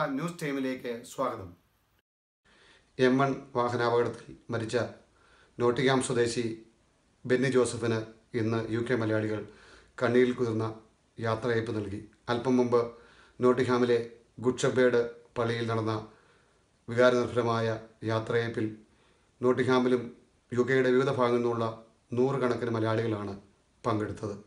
news ടൈമിലേക്ക് സ്വാഗതം M one വാഹനാപകടത്തിൽ മരിച്ച നോട്ടിഗാം സ്വദേശി ബെന്നി ജോസഫിന് ഇന്ന് യു കെ മലയാളികൾ കണ്ണീരിൽ കുതിർന്ന യാത്രയയപ്പ് നൽകി അല്പം മുമ്പ് നോട്ടിഹാമിലെ ഗുഡ് ഷെപ്പേർഡ് പള്ളിയിൽ നടന്ന വികാരനിർഭരമായ യാത്രയയപ്പിൽ നോട്ടിഹാമിലും യു കെയുടെ വിവിധ ഭാഗങ്ങളിൽ നിന്നുള്ള നൂറുകണക്കിന് മലയാളികളാണ് പങ്കെടുത്തത്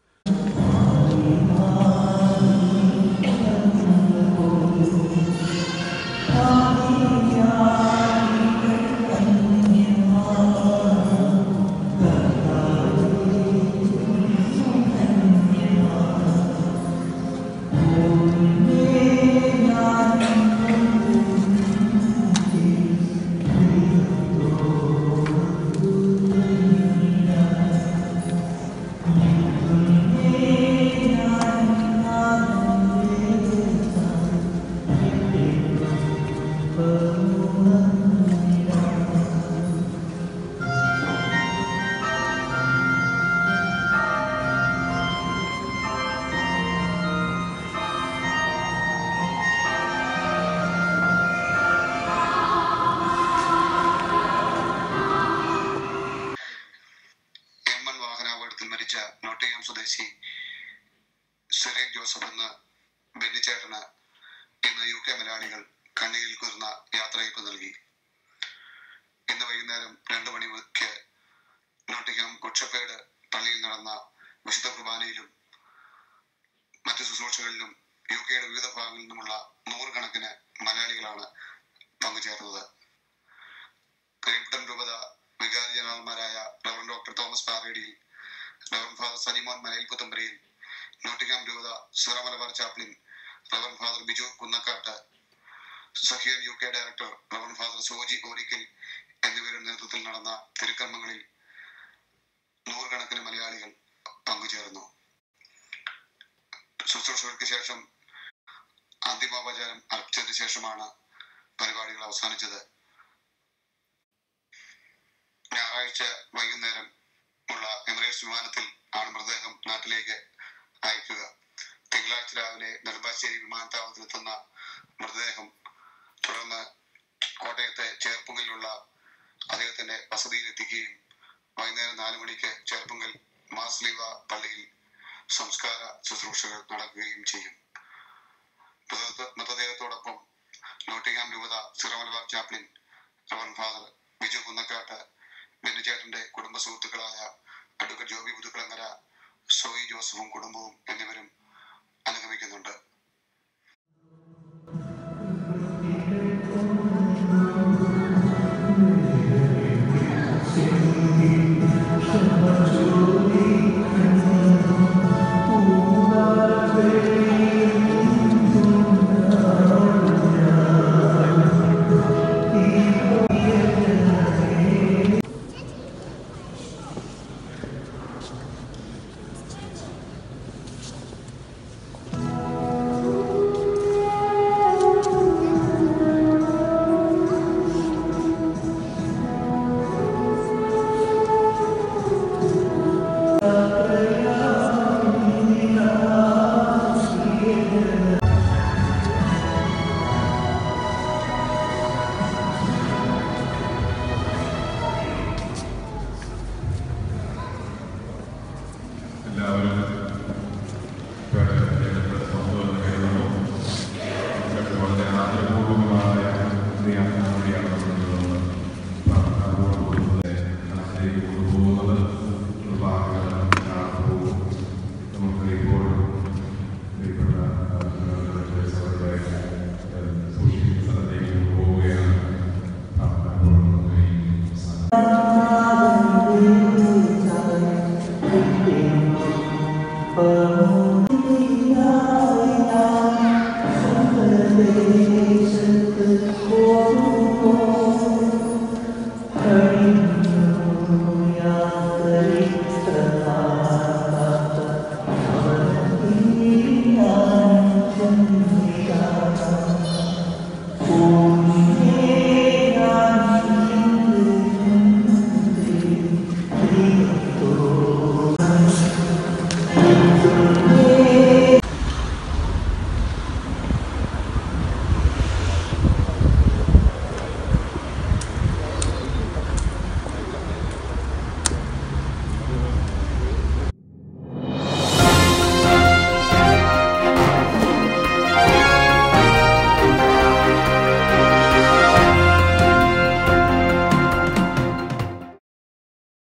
എം എൻ വാഹനാപകടത്തിൽ മരിച്ച നോട്ടിംഗം സ്വദേശി സുരേഖ് ജോസഫ് എന്ന ബെന്നിച്ചേട്ടന് ഇന്ന് യു കെ മലയാളികൾ കണ്ണീരിൽ കുതിർന്ന യാത്രയയപ്പ് നൽകി ഇന്ന് വൈകുന്നേരം രണ്ടു മണിക്ക് നോട്ടിംഗം കുക്ഷപ്പേട് പള്ളിയിൽ നടന്ന വിശുദ്ധ കുർബാനയിലും മറ്റു ശുശ്രൂഷകളിലും യു കെയുടെ വിവിധ ഭാഗങ്ങളിൽ നിന്നുമുള്ള നൂറുകണക്കിന് മലയാളികളാണ് പങ്കുചേർന്നത് കരിപ്പട്ടം രൂപത വികാരി ജനറൽമാരായ Rev doctor Thomas Paradiyil Rev father Salimon Malayil Puthamparayil Nottingham രൂപത Syro Malabar chaplain Rev father Biju Kunnakkattu Sehion U K director Rev father Soji Orickal എന്നിവരുടെ നേതൃത്വത്തിൽ നടന്ന തിരുക്കർമ്മങ്ങളിൽ നൂറുകണക്കിന് മലയാളികൾ പങ്കുചേർന്നു ശുശ്രൂഷകൾക്ക് ശേഷം അന്തിമോപചാരം അർപ്പിച്ചതിന് ശേഷമാണ് പരിപാടികൾ അവസാനിച്ചത് ഞായറാഴ്ച വൈകുന്നേരം ഉള്ള എമിറേറ്റ്സ് വിമാനത്തിൽ ആണ് മൃതദേഹം നാട്ടിലേക്ക് അയക്കുക തിങ്കളാഴ്ച രാവിലെ നെടുമ്പാശ്ശേരി വിമാനത്താവളത്തിലെത്തുന്ന മൃതദേഹം തുടർന്ന് കോട്ടയത്തെ ചേർപ്പുങ്കലിലുള്ള അദ്ദേഹത്തിന്റെ വസതിയിൽ എത്തിക്കുകയും വൈകുന്നേരം നാല് മണിക്ക് ചേർപ്പുങ്കൽ മാസ്ലീവ പള്ളിയിൽ സംസ്കാര ശുശ്രൂഷകൾ നടക്കുകയും ചെയ്യും മൃതദേഹ- മൃതദേഹത്തോടൊപ്പം നോട്ടിങ്ങാം രൂപത Syro-Malabar Chaplin Rev father Biju Kunnakkattu ബെന്നിച്ചേട്ടന്റെ കുടുംബ സുഹൃത്തുക്കളായ അഡ്വക്കറ്റ് ജോബി പുതുക്കളങ്ങര സോയി ജോസഫും കുടുംബവും എന്നിവരും അനുഗമിക്കുന്നുണ്ട്